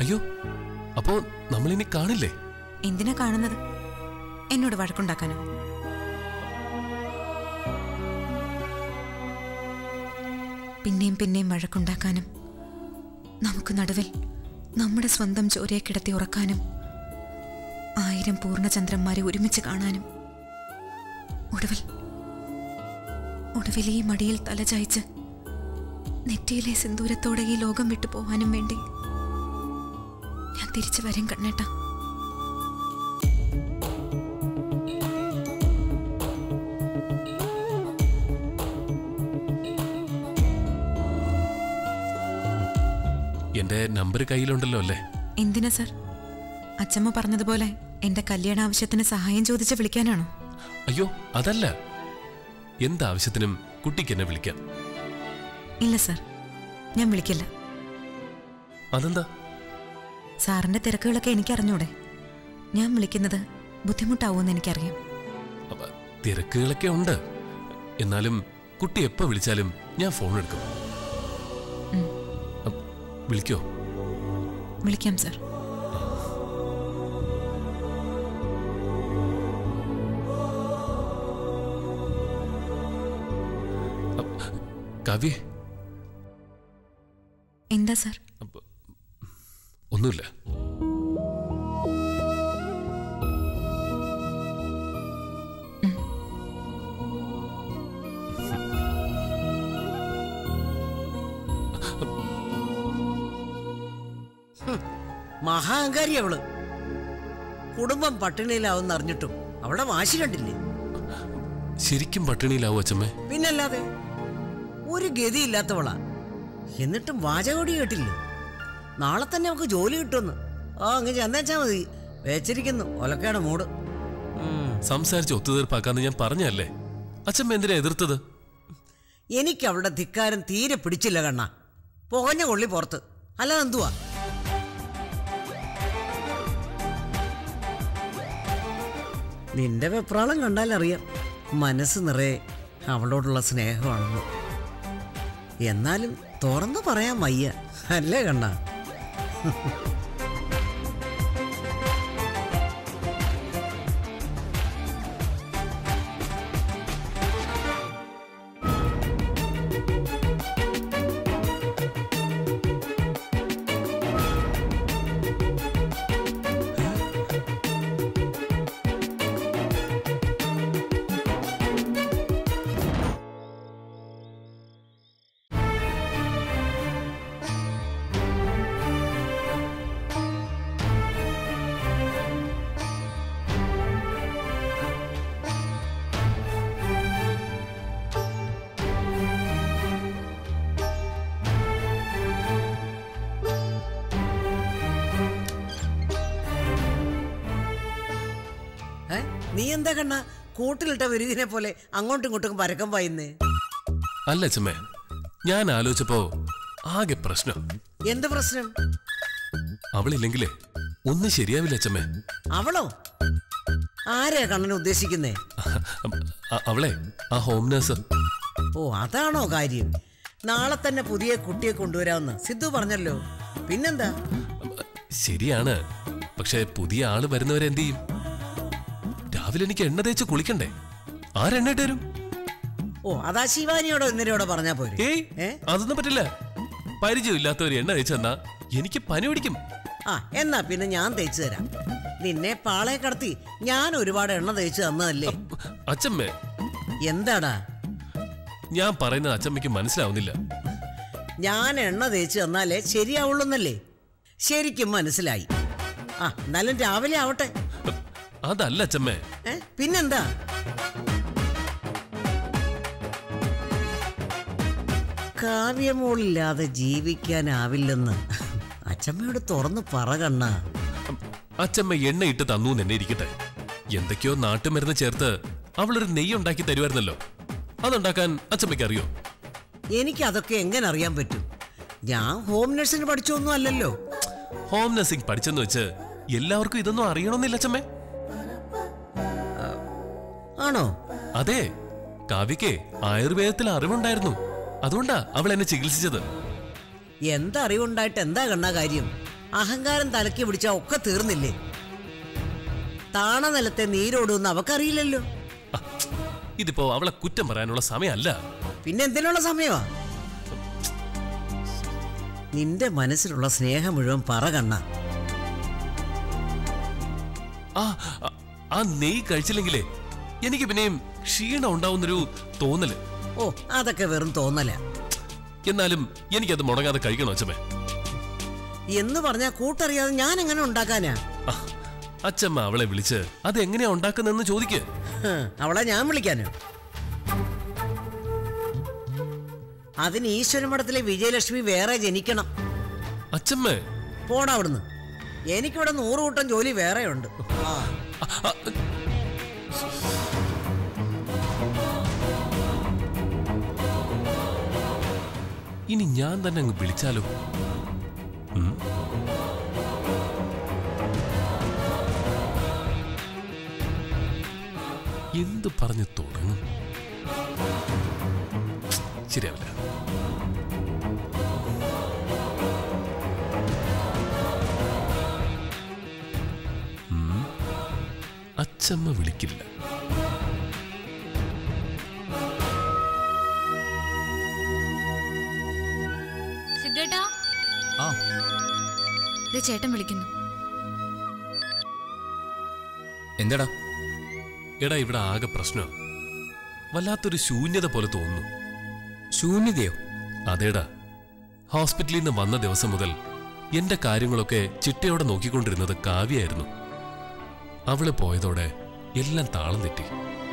അയ്യോ അപ്പോ നമ്മളിനി കാണില്ലേ എന്തിനാ കാണുന്നത് എന്നോട് വഴക്കുണ്ടാക്കാനോ പിന്നെയും പിന്നെയും വഴക്കുണ്ടാക്കാനും നമുക്ക് നടുവിൽ നമ്മുടെ സ്വന്തം ചോരയെ കിടത്തി ഉറക്കാനും ആയിരം പൂർണ്ണചന്ദ്രന്മാരെ ഒരുമിച്ച് കാണാനും ഒടുവിൽ ഒടുവിൽ ഈ മടിയിൽ തലചായ്ച്ച് നെറ്റിയിലെ സിന്ദൂരത്തോടെ ഈ ലോകം വിട്ടു പോവാനും വേണ്ടി ഞാൻ തിരിച്ചു വരും കണ്ണേട്ടാ എന്റെ നമ്പർ കയ്യിലുണ്ടല്ലോ അല്ലേ എന്തിനാ സർ അച്ചമ്മ പറഞ്ഞതുപോലെ എന്റെ കല്യാണ ആവശ്യത്തിന് സഹായം ചോദിച്ച് വിളിക്കാനാണോ അയ്യോ അതല്ല എന്താവശ്യത്തിനും കുട്ടിക്ക് എന്നെ വിളിക്കാം ഇല്ല സർ ഞാൻ വിളിക്കില്ല അതെന്താ സാറിന്റെ തിരക്കുകളൊക്കെ എനിക്കറിഞ്ഞൂടെ ഞാൻ വിളിക്കുന്നത് ബുദ്ധിമുട്ടാവുമെന്ന് എനിക്കറിയാം അപ്പ തിരക്കുകളൊക്കെ ഉണ്ട് എന്നാലും കുട്ടി എപ്പോ വിളിച്ചാലും ഞാൻ ഫോൺ എടുക്കും അപ്പ് വിളിക്കോ വിളിക്കാം സർ അപ്പ് കവി എന്താ സർ അപ്പ് ഒന്നുമില്ല മഹാങ്കാരി അവള് കുടുംബം പട്ടിണിയിലാവുന്ന അറിഞ്ഞിട്ടും അവളുടെ വാശി കണ്ടില്ലേ ശരിക്കും പട്ടിണിയിലാവോ അച്ഛമ്മേ പിന്നല്ലാതെ ഒരു ഗതിയില്ലാത്തവളാ എന്നിട്ടും വാചകോടി കേട്ടില്ലേ നാളെ തന്നെ നമുക്ക് ജോലി കിട്ടുമെന്ന് ആ അങ്ങ് ചെന്നേച്ചാ മതി വെച്ചിരിക്കുന്നു ഒലക്കയുടെ മൂട് ഉം. സംസാരിച്ച് ഒത്തുതീർപ്പാക്കാന്ന് ഞാൻ പറഞ്ഞല്ലേ അച്ഛമ്മ എന്തിനാ എതിർത്തത് എനിക്ക് അവളുടെ ധിക്കാരം തീരെ പിടിച്ചില്ല കണ്ണ പുകഞ്ഞ കൊള്ളി പുറത്ത് അല്ലാതെ എന്തുവാ നിന്റെ വെപ്രാളം കണ്ടാൽ അറിയാം മനസ്സ് നിറയെ അവളോടുള്ള സ്നേഹമാണെന്ന് എന്നാലും തുറന്നു പറയാൻ വയ്യ അല്ലേ കണ്ണ ഏ? നീ എന്താ കണ്ണ കൂട്ടിലിട്ട വിരുദിനെ പോലെ അങ്ങോട്ടും ഇങ്ങോട്ടും പരക്കം പായുന്നേ അല്ല അച്ഛമ്മേ ഞാൻ ആലോചിച്ചപ്പോ ആകെ പ്രശ്നം എന്ത് പ്രശ്നം അവളില്ലെങ്കിലേ ഒന്നും ശരിയാവില്ല അച്ഛമ്മേ അവളോ ആരെയാ കണ്ണനെ ഉദ്ദേശിക്കുന്നേ അ- അവളെ ആ ഹോം നേഴ്സ് ഓ അതാണോ കാര്യം നാളെ തന്നെ പുതിയ കുട്ടിയെ കൊണ്ടുവരാമെന്ന് സിദ്ധു പറഞ്ഞല്ലോ പിന്നെന്താ ശരിയാണ് പക്ഷെ പുതിയ ആള് വരുന്നവരെ എന്ത് ചെയ്യും രാവിലെ എനിക്ക് എണ്ണ തേച്ച് കുളിക്കണ്ടേ ആരെണ്ണ ഇട്ട് തരും ഓ അതാ ശിവാനിയോടോ ഇന്നലെയോടോ പറഞ്ഞാ പോരെ ഏയ് ഏ? അതൊന്നും പറ്റില്ല പരിചയമില്ലാത്തവർ എണ്ണ തേച്ച് തന്നാ എനിക്ക് പനി പിടിക്കും ആ എന്നാ പിന്നെ ഞാൻ തേച്ചു തരാം നിന്നെ പാളയെ കടത്തി ഞാൻ ഒരുപാട് എണ്ണ തേച്ച് തന്നതല്ലേ അച്ഛമ്മേ എന്താടാ ഞാൻ പറയുന്നത് അച്ഛമ്മയ്ക്ക് മനസ്സിലാവുന്നില്ല ഞാൻ എണ്ണ തേച്ച് തന്നാലേ ശരിയാവുള്ളൂന്നല്ലേ ശരിക്കും മനസ്സിലായി ആ എന്നാലും രാവിലെ ആവട്ടെ അതല്ല അച്ഛമ്മേ ഏ പിന്നെന്താ കാവ്യമോളില്ലാതെ ജീവിക്കാനാവില്ലെന്ന് അച്ചമ്മയോട് തുറന്ന് പറ കണ്ണ അച്ഛമ്മ എണ്ണ ഇട്ട് തന്നു എന്നെ ഇരിക്കട്ടെ എന്തൊക്കെയോ നാട്ടുമരുന്ന് ചേർത്ത് അവളൊരു നെയ്യ് ഉണ്ടാക്കി തരുമായിരുന്നല്ലോ അതുണ്ടാക്കാൻ അച്ഛമ്മയ്ക്ക് അറിയോ എനിക്ക് അതൊക്കെ എങ്ങനെ അറിയാൻ പറ്റും ഞാൻ ഹോം നഴ്സിന് പഠിച്ചൊന്നും അല്ലല്ലോ ഹോം നഴ്സിംഗ് പഠിച്ചെന്ന് വെച്ച് എല്ലാവർക്കും ഇതൊന്നും അറിയണമെന്നില്ല അച്ഛമ്മേ ആണോ അതെ കാവ്യക്ക് ആയുർവേദത്തിൽ അറിവുണ്ടായിരുന്നു അതുകൊണ്ടാ അവൾ എന്നെ ചികിത്സിച്ചത് എന്തറിവുണ്ടായിട്ട് എന്താ കണ്ണ കാര്യം അഹങ്കാരം തലക്കി പിടിച്ചാ ഒക്കെ തീർന്നില്ലേ താണ നിലത്തെ നീരോടുമെന്ന് അവക്കറിയില്ലല്ലോ ആ, ഇതിപ്പോ അവളെ കുറ്റം പറയാനുള്ള സമയമല്ല പിന്നെ എന്തിനുള്ള സമയമാ നിന്റെ മനസ്സിലുള്ള സ്നേഹം മുഴുവൻ പറ കണ്ണ ആ ആ- ആ നെയ് കഴിച്ചില്ലെങ്കിലേ എനിക്ക് പിന്നെയും ക്ഷീണം ഉണ്ടാവുന്നൊരു തോന്നല് ഓ അതൊക്കെ വെറും തോന്നല എന്നാലും എനിക്കത് മുടങ്ങാതെ കഴിക്കണോ അച്ഛമ്മേ എന്ന് പറഞ്ഞാ കൂട്ടറിയാതെ ഞാൻ എങ്ങനെ ഉണ്ടാക്കാനാ ആ, അച്ഛമ്മ അവളെ വിളിച്ച് അത് എങ്ങനെയാ ഉണ്ടാക്കുന്നതെന്ന് ചോദിക്ക് ഹ്, അവളെ ഞാൻ വിളിക്കാനോ അതിന് ഈശ്വരമഠത്തിലെ വിജയലക്ഷ്മി വേറെ ജനിക്കണം അച്ഛമ്മേ പോടാ അവിടുന്ന് എനിക്കിവിടെ നൂറ് കൂട്ടം ജോലി വേറെയുണ്ട് ആ ആ, ആ, ഇനി ഞാൻ തന്നെ അങ്ങ് വിളിച്ചാലോ ഉം? എന്ത് പറഞ്ഞു തുടങ്ങും ശരിയാവില്ല ഉം. അച്ചമ്മ വിളിക്കില്ല സിദ്ധേട്ടാ ആ ദേ ചേട്ടൻ വിളിക്കുന്നു എന്താടാ എടാ ഇവിടെ ആകെ പ്രശ്നം വല്ലാത്തൊരു ശൂന്യത പോലെ തോന്നുന്നു ശൂന്യതയോ അതേടാ ഹോസ്പിറ്റലിൽ നിന്ന് വന്ന ദിവസം മുതൽ എന്റെ കാര്യങ്ങളൊക്കെ ചിട്ടയോടെ നോക്കിക്കൊണ്ടിരുന്നത് കാവ്യായിരുന്നു അവള് പോയതോടെ എല്ലാം താളം തെറ്റി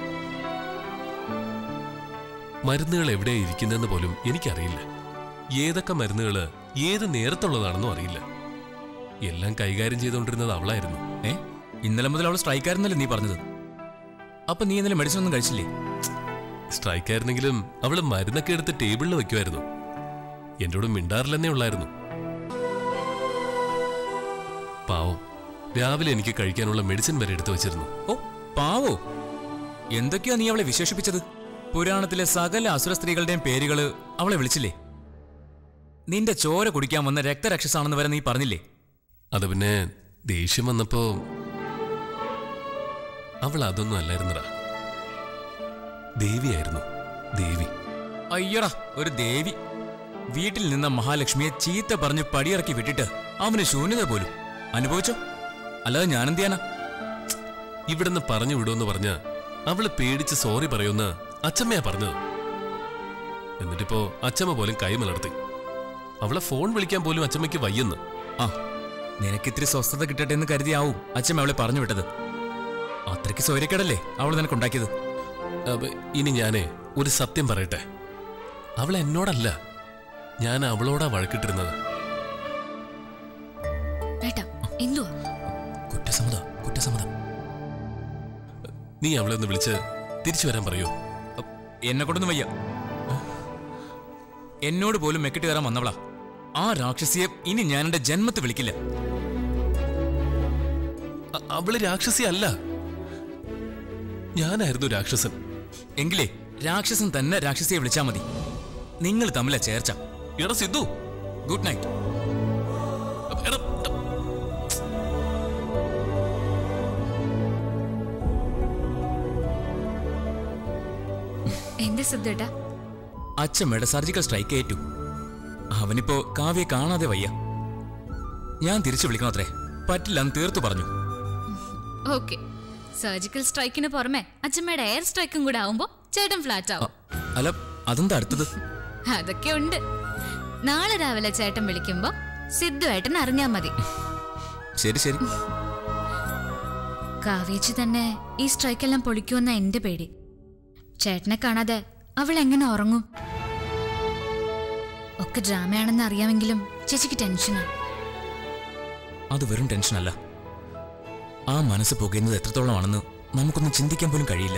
മരുന്നുകൾ എവിടെ ഇരിക്കുന്നെന്ന് പോലും എനിക്കറിയില്ല ഏതൊക്കെ മരുന്നുകള് ഏത് നേരത്തുള്ളതാണെന്നും അറിയില്ല എല്ലാം കൈകാര്യം ചെയ്തുകൊണ്ടിരുന്നത് അവളായിരുന്നു ഏ ഇന്നലെ മുതൽ അവൾ സ്ട്രൈക്കായിരുന്നല്ലേ നീ പറഞ്ഞത് അപ്പൊ നീ ഇന്നലെ മെഡിസിൻ ഒന്നും കഴിച്ചില്ലേ സ്ട്രൈക്കായിരുന്നെങ്കിലും അവള് മരുന്നൊക്കെ എടുത്ത് ടേബിളിൽ വെക്കുമായിരുന്നു എന്നോട് മിണ്ടാറില്ലെന്നേ ഉള്ളായിരുന്നു പാവം രാവിലെ എനിക്ക് കഴിക്കാനുള്ള മെഡിസിൻ വരെ എടുത്തു വെച്ചിരുന്നു ഓ പാവോ എന്തൊക്കെയാ നീ അവളെ വിശേഷിപ്പിച്ചത് പുരാണത്തിലെ സകല അസുര സ്ത്രീകളുടെയും പേരുകള് അവളെ വിളിച്ചില്ലേ നിന്റെ ചോര കുടിക്കാൻ വന്ന രക്തരക്ഷസാണെന്ന് വരെ നീ പറഞ്ഞില്ലേ അത് പിന്നെ ദേഷ്യം വന്നപ്പോ അവൾ അതൊന്നും അല്ലായിരുന്നടാ ദേവിയായിരുന്നു ദേവി അയ്യടാ ഒരു ദേവി വീട്ടിൽ നിന്ന മഹാലക്ഷ്മിയെ ചീത്ത പറഞ്ഞ് പടിയിറക്കി വിട്ടിട്ട് അവന് ശൂന്യത പോലും അനുഭവിച്ചോ അല്ലാതെ ഞാനെന്ത് ചെയ്യാനാ ഇവിടുന്ന് പറഞ്ഞു വിടുമെന്ന് പറഞ്ഞ അവള് പേടിച്ച് സോറി പറയുമെന്ന് അച്ചമ്മയാ പറഞ്ഞത് എന്നിട്ടിപ്പോ അച്ചമ്മ പോലും കൈമലർത്തി അവളെ ഫോൺ വിളിക്കാൻ പോലും അച്ചമ്മയ്ക്ക് വയ്യെന്ന് ആ നിനക്കിത്തിരി സ്വസ്ഥത കിട്ടട്ടെ എന്ന് കരുതിയാവും അച്ഛൻ അവളെ പറഞ്ഞു വിട്ടത് അത്രയ്ക്ക് സൗര്യക്കേടല്ലേ അവൾ നിനക്കുണ്ടാക്കിയത് അപ്പൊ ഇനി ഞാനേ ഒരു സത്യം പറയട്ടെ അവൾ എന്നോടല്ല ഞാൻ അവളോടാ വഴക്കിട്ടിരുന്നത് ഏട്ടാ എന്തുവാ കുറ്റസമ്മതം കുറ്റസമ്മതം നീ അവളെ ഒന്ന് വിളിച്ച് തിരിച്ചു വരാൻ പറയൂ എന്നെ കൊണ്ടൊന്നും വയ്യ എന്നോട് പോലും മെക്കിട്ട് കയറാൻ വന്നവളാ ആ രാക്ഷസിയെ ഇനി ഞാൻ എന്റെ ജന്മത്ത് വിളിക്കില്ല അ- അവള് രാക്ഷസി അല്ല ഞാനായിരുന്നു രാക്ഷസൻ എങ്കിലേ രാക്ഷസൻ തന്നെ രാക്ഷസിയെ വിളിച്ചാ മതി നിങ്ങൾ തമ്മിലാ ചേർച്ച എടാ സിദ്ധു ഗുഡ് നൈറ്റ് എടാ എടാ, എന്താ സിദ്ധേട്ടാ അച്ഛമ്മയുടെ സർജിക്കൽ സ്ട്രൈക്ക് ഏറ്റു അവനിപ്പോ കാവ്യെ കാണാതെ വയ്യ ഞാൻ തിരിച്ചു വിളിക്കണത്രേ പറ്റില്ലെന്ന് തീർത്തു പറഞ്ഞു ഓക്കെ സർജിക്കൽ സ്ട്രൈക്കിന് പുറമെ അച്ഛമ്മയുടെ എയർ സ്ട്രൈക്കും കൂടെ ആവുമ്പോ ചേട്ടൻ ഫ്ലാറ്റ് അ, ആവും അല്ല അതെന്താ അടുത്തത് അതൊക്കെ ഉണ്ട് നാളെ രാവിലെ ചേട്ടൻ വിളിക്കുമ്പോ സിദ്ധുവേട്ടൻ അറിഞ്ഞാ മതി ശരി ശരി കാവേച്ചി തന്നെ ഈ സ്ട്രൈക്കെല്ലാം പൊളിക്കുമെന്ന എന്റെ പേടി ചേട്ടനെ കാണാതെ അവൾ എങ്ങനെ ഉറങ്ങും ഒക്കെ ഡ്രാമയാണെന്ന് അറിയാമെങ്കിലും ചേച്ചിക്ക് ടെൻഷനാ അത് വെറും ടെൻഷനല്ല ആ മനസ്സ് പുകയുന്നത് എത്രത്തോളമാണെന്ന് നമുക്കൊന്നും ചിന്തിക്കാൻ പോലും കഴിയില്ല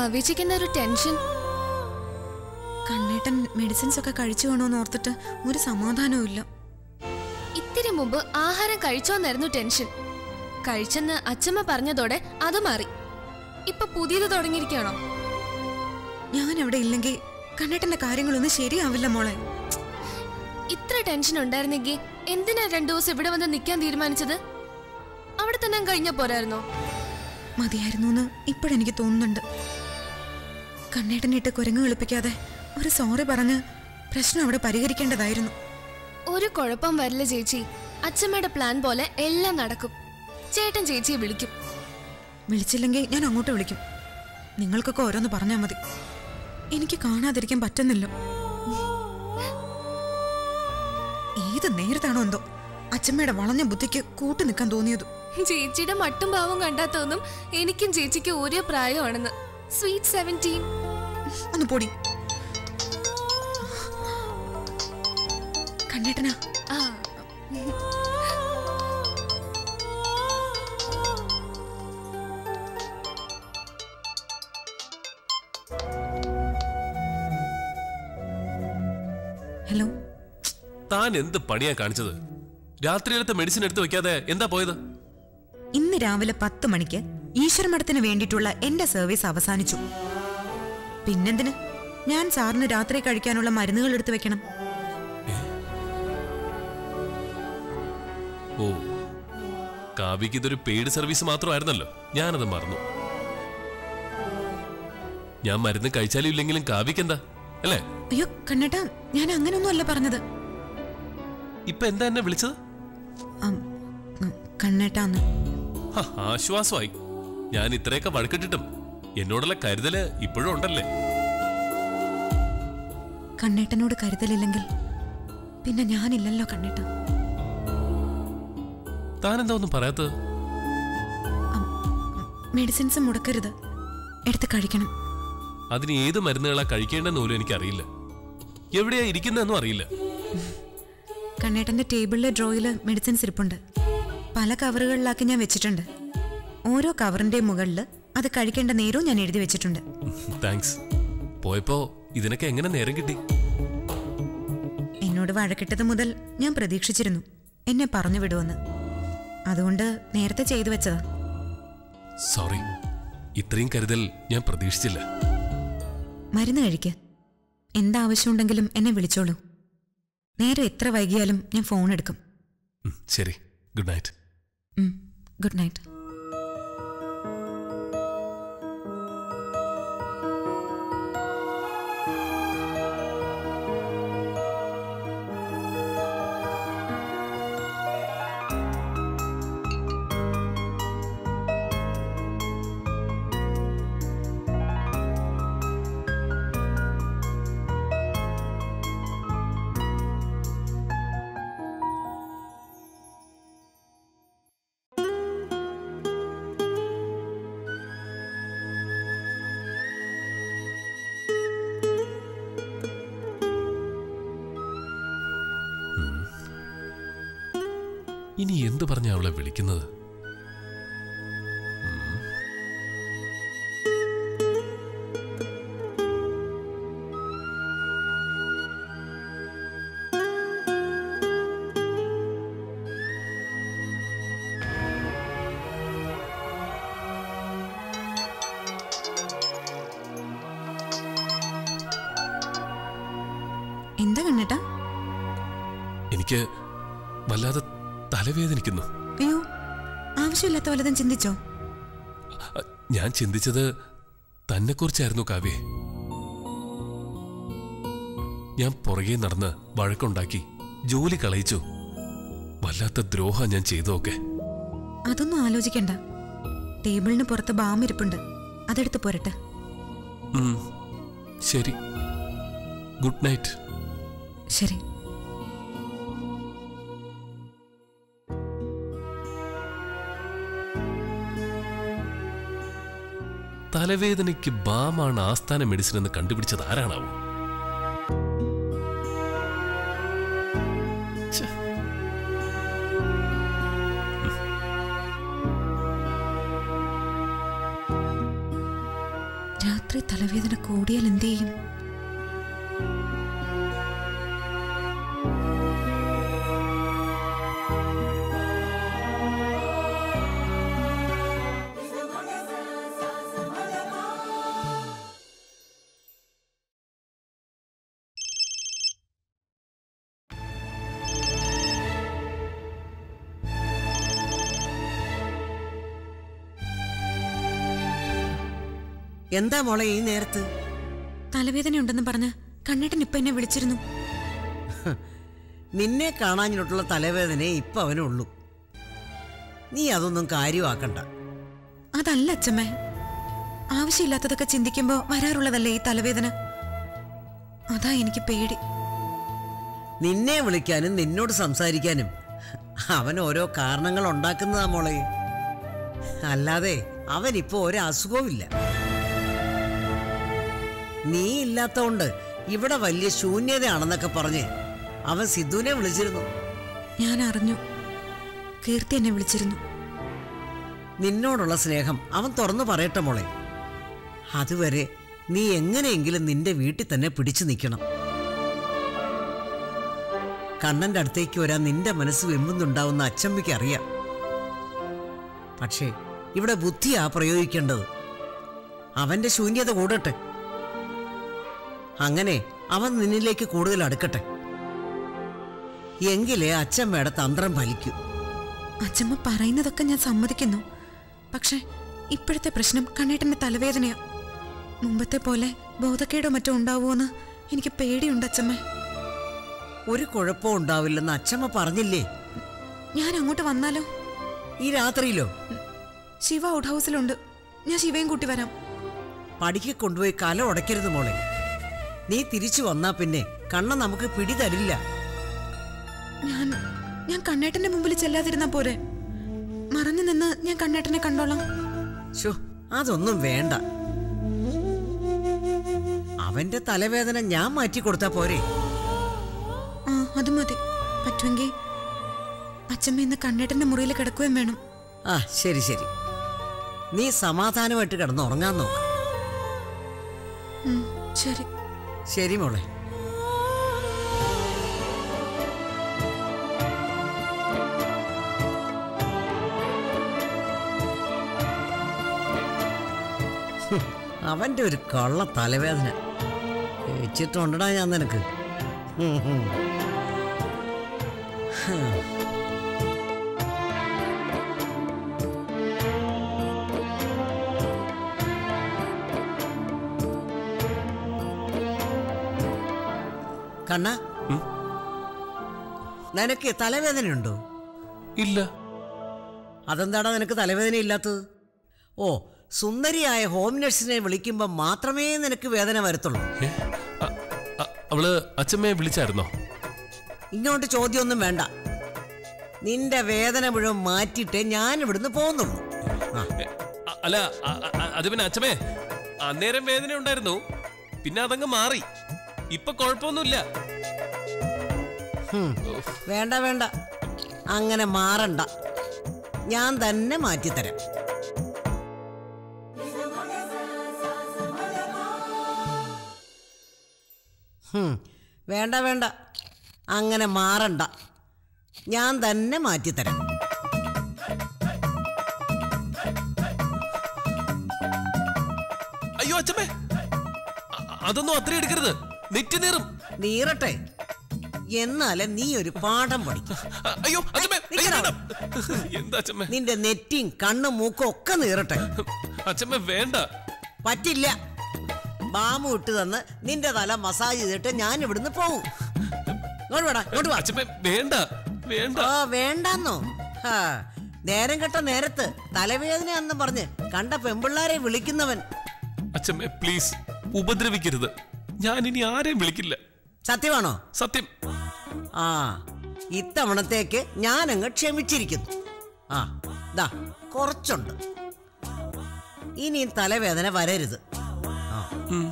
കാവ്യച്ചിക്ക് എന്താ ഒരു ടെൻഷൻ കണ്ണേട്ടൻ മെഡിസിൻസ് ഒക്കെ കഴിച്ചു വേണോന്ന് ഓർത്തിട്ട് ഒരു സമാധാനവും ഇല്ല ഇത്തിരി മുമ്പ് ആഹാരം കഴിച്ചോന്നായിരുന്നു ടെൻഷൻ കഴിച്ചെന്ന് അച്ഛമ്മ പറഞ്ഞതോടെ അത് മാറി ഇപ്പൊ പുതിയത് തുടങ്ങിയിരിക്കുകയാണോ ഞാൻ അവിടെ ഇല്ലെങ്കിൽ കണ്ണേട്ടന്റെ കാര്യങ്ങളൊന്നും ശരിയാവില്ല മോളെ ഇത്ര ടെൻഷൻ ഉണ്ടായിരുന്നെങ്കിൽ എന്തിനാ രണ്ടു ദിവസം ഇവിടെ വന്ന് നിൽക്കാൻ തീരുമാനിച്ചത് അവിടെ തന്നെ അങ്ങ് കഴിഞ്ഞാ പോരായിരുന്നോ മതിയായിരുന്നു എന്ന് ഇപ്പോഴെനിക്ക് തോന്നുന്നുണ്ട് കണ്ണേട്ടനിട്ട് കുരങ്ങ് കളിപ്പിക്കാതെ ഒരു സോറി പറഞ്ഞ് പ്രശ്നം അവിടെ പരിഹരിക്കേണ്ടതായിരുന്നു ഒരു കുഴപ്പം വരില്ല ചേച്ചി അച്ഛമ്മയുടെ പ്ലാൻ പോലെ എല്ലാം നടക്കും ചേട്ടൻ ചേച്ചിയെ വിളിക്കും വിളിച്ചില്ലെങ്കിൽ ഞാൻ അങ്ങോട്ട് വിളിക്കും നിങ്ങൾക്കൊക്കെ ഓരോന്ന് പറഞ്ഞാൽ മതി എനിക്ക് കാണാതിരിക്കാൻ പറ്റുന്നില്ല ഏത് നേരത്താണോ എന്തോ അച്ഛമ്മയുടെ വളഞ്ഞ ബുദ്ധിക്ക് കൂട്ടു നിൽക്കാൻ തോന്നിയത് ചേച്ചിയുടെ മട്ടും ഭാവം കണ്ടാ തോന്നും എനിക്കും ചേച്ചിക്ക് ഒരേ പ്രായമാണെന്ന് സ്വീറ്റ് സെവൻറ്റീൻ ഒന്ന് പൊടി കണ്ണേട്ടനാ ആ ഹലോ താൻ എന്ത് പണിയാ കാണിച്ചത് രാത്രിയിലത്തെ മെഡിസിൻ എടുത്തു വെക്കാതെ എന്താ പോയത് ഇന്ന് രാവിലെ പത്ത് മണിക്ക് ഈശ്വര മഠത്തിന് വേണ്ടിയിട്ടുള്ള എന്റെ സർവീസ് അവസാനിച്ചു പിന്നെന്തിന് ഞാൻ സാറിന് രാത്രി കഴിക്കാനുള്ള മരുന്നുകൾ എടുത്തു വെക്കണം ഓ കാവ്യക്ക് ഇതൊരു പെയ്ഡ് സർവീസ് മാത്രമായിരുന്നല്ലോ ഞാനത് മറന്നു ഞാൻ മരുന്ന് കഴിച്ചാലും ഇല്ലെങ്കിലും കാവ്യക്ക് എന്താ അല്ലേ അയ്യോ കണ്ണേട്ടാ ഞാൻ അങ്ങനെയൊന്നും അല്ല പറഞ്ഞത് ഇപ്പൊ എന്താ എന്നെ വിളിച്ചത് ആം, ഉം, കണ്ണേട്ടാന്ന് ഹ, ആശ്വാസമായി ഞാൻ ഇത്രയൊക്കെ വഴക്കിട്ടിട്ടും എന്നോടുള്ള കരുതല് ഇപ്പോഴും ഉണ്ടല്ലേ കണ്ണേട്ടനോട് കരുതലില്ലെങ്കിൽ പിന്നെ ഞാനില്ലല്ലോ കണ്ണേട്ട താൻ എന്താ ഒന്നും പറയാത്തത് മെഡിസിൻസ് മുടക്കരുത് എടുത്ത് കഴിക്കണം അതിന് ഏത് മരുന്നുകളാ കഴിക്കേണ്ടെന്ന് പോലും എനിക്കറിയില്ല എവിടെയാ ഇരിക്കുന്നതെന്നും അറിയില്ല കണ്ണേട്ടന്റെ ടേബിളിലെ ഡ്രോയിൽ മെഡിസിൻസ് ഇരിപ്പുണ്ട് പല കവറുകളിലാക്കി ഞാൻ വെച്ചിട്ടുണ്ട് ഓരോ കവറിന്റെ മുകളിൽ അത് കഴിക്കേണ്ട നേരവും ഞാൻ എഴുതി വെച്ചിട്ടുണ്ട് താങ്ക്സ് പോയപ്പോ ഇതിനൊക്കെ എങ്ങനെ നേരം കിട്ടി എന്നോട് വഴക്കിട്ടത് മുതൽ ഞാൻ പ്രതീക്ഷിച്ചിരുന്നു എന്നെ പറഞ്ഞു വിടുമെന്ന് അതുകൊണ്ട് നേരത്തെ ചെയ്തു വെച്ചതാ സോറി ഇത്രയും കരുതൽ ഞാൻ പ്രതീക്ഷിച്ചില്ല മരുന്ന് കഴിക്ക് എന്താവശ്യമുണ്ടെങ്കിലും എന്നെ വിളിച്ചോളൂ നേരം എത്ര വൈകിയാലും ഞാൻ ഫോൺ എടുക്കും ഉം, ശരി ഗുഡ് നൈറ്റ് ഉം, ഗുഡ് നൈറ്റ് ഇനി എന്ത് പറഞ്ഞാ അവളെ വിളിക്കുന്നത് എന്താ കണ്ണേട്ടാ എനിക്ക് വല്ലാതെ തലവേദനിക്കുന്നു അയ്യോ ആവശ്യമില്ലാത്ത വല്ലതും ചിന്തിച്ചോ അ, ഞാൻ ചിന്തിച്ചത് തന്നെക്കുറിച്ചായിരുന്നു കാവ്യെ ഞാൻ പുറകെ നടന്ന് വഴക്കുണ്ടാക്കി ജോലി കളയിച്ചു വല്ലാത്ത ദ്രോഹ ഞാൻ ചെയ്തതൊക്കെ അതൊന്നും ആലോചിക്കണ്ട ടേബിളിന് പുറത്ത് ബാം ഇരിപ്പുണ്ട് അതെടുത്ത് പോരട്ടെ ഉം, ശരി ഗുഡ് നൈറ്റ് ശരി തലവേദനയ്ക്ക് ബാമാണ് ആസ്ഥാന മെഡിസിൻ എന്ന് കണ്ടുപിടിച്ചത് ആരാണാവോ ഛെ. രാത്രി തലവേദന കൂടിയാൽ എന്ത് ചെയ്യും എന്താ മോളെ ഈ നേരത്ത് തലവേദന ഉണ്ടെന്ന് പറഞ്ഞ് കണ്ണേട്ടൻ ഇപ്പൊ എന്നെ വിളിച്ചിരുന്നു നിന്നെ കാണാഞ്ഞിട്ടുള്ള തലവേദനയെ ഇപ്പൊ അവനുള്ളൂ നീ അതൊന്നും കാര്യമാക്കണ്ട അതല്ല അച്ഛമ്മേ ആവശ്യമില്ലാത്തതൊക്കെ ചിന്തിക്കുമ്പോ വരാറുള്ളതല്ലേ ഈ തലവേദന അതാ എനിക്ക് പേടി നിന്നെ വിളിക്കാനും നിന്നോട് സംസാരിക്കാനും അവൻ ഓരോ കാരണങ്ങൾ ഉണ്ടാക്കുന്നതാ മോളെ അല്ലാതെ അവനിപ്പോ ഒരു അസുഖവുമില്ല നീ ഇല്ലാത്തോണ്ട് ഇവിടെ വലിയ ശൂന്യതയാണെന്നൊക്കെ പറഞ്ഞ് അവൻ സിദ്ധുവിനെ വിളിച്ചിരുന്നു ഞാൻ അറിഞ്ഞു കീർത്തി എന്നെ വിളിച്ചിരുന്നു നിന്നോടുള്ള സ്നേഹം അവൻ തുറന്നു പറയട്ടെ മോളെ അതുവരെ നീ എങ്ങനെയെങ്കിലും നിന്റെ വീട്ടിൽ തന്നെ പിടിച്ചു നിൽക്കണം കണ്ണന്റെ അടുത്തേക്ക് വരാൻ നിന്റെ മനസ്സ് വെമ്പുന്നുണ്ടാവുന്ന അച്ചമ്മയ്ക്ക് അറിയാം പക്ഷേ ഇവിടെ ബുദ്ധിയാ പ്രയോഗിക്കേണ്ടത് അവന്റെ ശൂന്യത കൂടട്ടെ അങ്ങനെ അവൻ നിന്നിലേക്ക് കൂടുതൽ അടുക്കട്ടെ എങ്കിലേ അച്ചമ്മയുടെ തന്ത്രം ഫലിക്കൂ അച്ഛമ്മ പറയുന്നതൊക്കെ ഞാൻ സമ്മതിക്കുന്നു പക്ഷെ ഇപ്പോഴത്തെ പ്രശ്നം കണ്ണേട്ടന്റെ തലവേദനയാ മുമ്പത്തെ പോലെ ബോധക്കേടോ മറ്റോ ഉണ്ടാവുമോന്ന് എനിക്ക് പേടിയുണ്ട് അച്ഛമ്മ ഒരു കുഴപ്പവും ഉണ്ടാവില്ലെന്ന് അച്ചമ്മ പറഞ്ഞില്ലേ ഞാൻ അങ്ങോട്ട് വന്നാലോ ഈ രാത്രിയിലോ ശിവ ഔട്ട് ഹൗസിലുണ്ട് ഞാൻ ശിവയും കൂട്ടി വരാം പടിക്ക് കൊണ്ടുപോയി കല ഉടയ്ക്കരുത് മോളെ നീ തിരിച്ചു വന്നാ പിന്നെ കണ്ണ നമുക്ക് പിടി തരില്ല ഞാൻ ഞാൻ കണ്ണേട്ടന്റെ മുമ്പിൽ ചെല്ലാതിരുന്നാ പോരെ മറഞ്ഞു നിന്ന് ഞാൻ കണ്ണേട്ടനെ കണ്ടോളാം ശോ അതൊന്നും വേണ്ട അവന്റെ തലവേദന ഞാൻ മാറ്റി കൊടുത്താ പോരെ ആ അത് മതി പറ്റുമെങ്കിൽ അച്ഛമ്മ ഇന്ന് കണ്ണേട്ടന്റെ മുറിയിൽ കിടക്കുകയും വേണം ആ ശരി ശരി നീ സമാധാനമായിട്ട് കിടന്ന് ഉറങ്ങാൻ നോക്ക് ഉം, ശരി ശരി മോളെ ഹും, അവന്റെ ഒരു കള്ള തലവേദന വെച്ചിട്ടുണ്ടടാ ഞാൻ നിനക്ക് ഹും, ഹും. ഹും. കണ്ണ ഉം? നിനക്ക് തലവേദനയുണ്ടോ ഇല്ല അതെന്താടാ നിനക്ക് തലവേദന ഇല്ലാത്തത് ഓ സുന്ദരിയായ ഹോം നഴ്സിനെ വിളിക്കുമ്പോൾ മാത്രമേ നിനക്ക് വേദന വരത്തുള്ളൂ ഏ? അ- അ- അവള് അച്ഛമ്മയെ വിളിച്ചായിരുന്നോ ഇങ്ങോട്ട് ചോദ്യമൊന്നും വേണ്ട നിന്റെ വേദന മുഴുവൻ മാറ്റിയിട്ടേ ഞാൻ ഇവിടുന്ന് പോകുന്നുള്ളൂ ആ, ഏ, അ- അല്ല അ- അ- അത് പിന്നെ അച്ഛമ്മേ അന്നേരം വേദന ഉണ്ടായിരുന്നു പിന്നെ അതങ്ങ് മാറി ഇപ്പൊ കുഴപ്പമൊന്നുമില്ല ഹും. വേണ്ട വേണ്ട അങ്ങനെ മാറണ്ട ഞാൻ തന്നെ മാറ്റിത്തരാം ഹും. വേണ്ട വേണ്ട അങ്ങനെ മാറണ്ട ഞാൻ തന്നെ മാറ്റിത്തരാം അയ്യോ അച്ഛമ്മേ അ- അതൊന്നും അത്ര എടുക്കരുത് നെറ്റ് നീറും നീറട്ടെ എന്നാലേ നീ ഒരു പാഠം പഠിക്കും അ- അയ്യോ അച്ഛമ്മേ അയ്യോ, നിക്കടാ. വേണ്ട. എന്താ അച്ഛമ്മേ നിന്റെ നെറ്റിയും കണ്ണും മൂക്കും ഒക്കെ നീറട്ടെ അച്ഛമ്മ വേണ്ട പറ്റില്ല ബാമു ഇട്ട് തന്ന് നിന്റെ തല മസാജ് ചെയ്തിട്ട് ഞാൻ ഇവിടുന്ന് പോവും ഇങ്ങോട്ട് വേടാ ഇങ്ങോട്ട് വാ അച്ഛമ്മ വേണ്ട വേണ്ട ഓ വേണ്ടെന്നോ ഹാ നേരം കെട്ട നേരത്ത് തലവേദനയാണെന്ന് പറഞ്ഞ് കണ്ട പെമ്പിള്ളാരെ വിളിക്കുന്നവൻ അച്ഛമ്മ പ്ലീസ് ഉപദ്രവിക്കരുത് ഞാൻ ഇനി ആരെയും വിളിക്കില്ല സത്യമാണോ സത്യം ആ ഇത്തവണത്തേക്ക് ഞാനങ്ങ് ക്ഷമിച്ചിരിക്കുന്നു ആ ദാ കുറച്ചുണ്ട് ഇനി തലവേദന വരരുത് ആ ഉം.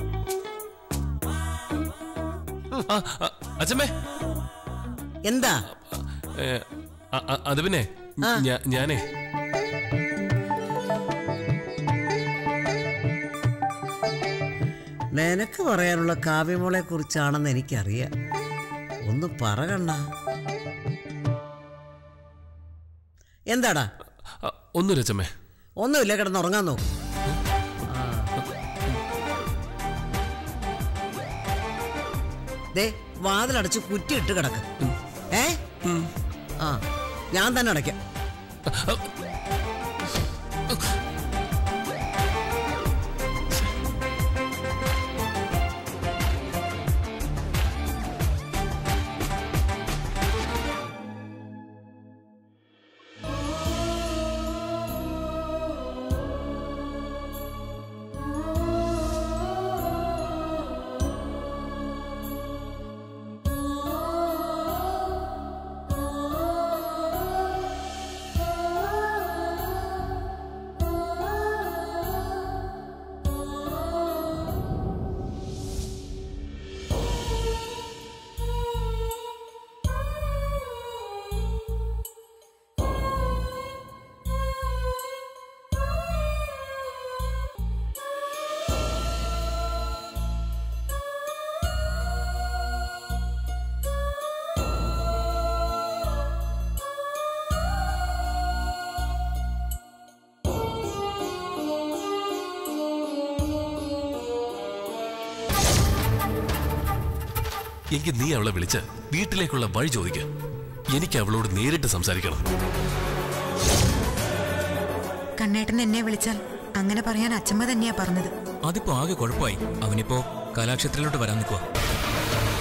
ആ, ആ, അച്ഛമ്മേ എന്താ ഏ, അ- അ- അത് പിന്നെ ഞാ- ഞാനേ നിനക്ക് പറയാനുള്ള കാവ്യമോളെ കുറിച്ചാണെന്ന് എനിക്കറിയാം ഒന്ന് പറ കണ്ണ എന്താടാ അ, ഒന്നുമില്ല അച്ഛമ്മേ ഒന്നുമില്ല കിടന്നുറങ്ങാൻ നോക്കും ദേ വാതിലടച്ച് കുറ്റിയിട്ട് കിടക്ക് ഏ ആ ഞാൻ തന്നെ അടയ്ക്കാം എനിക്ക് നീ അവളെ വിളിച്ച് വീട്ടിലേക്കുള്ള വഴി ചോദിക്ക എനിക്ക് അവളോട് നേരിട്ട് സംസാരിക്കണം കണ്ണേട്ടൻ എന്നെ വിളിച്ചാൽ അങ്ങനെ പറയാൻ അച്ഛമ്മ തന്നെയാ പറഞ്ഞത് അതിപ്പോ ആകെ കുഴപ്പമായി അവനിപ്പോ കലാക്ഷേത്രത്തിലോട്ട് വരാൻ നിൽക്കുക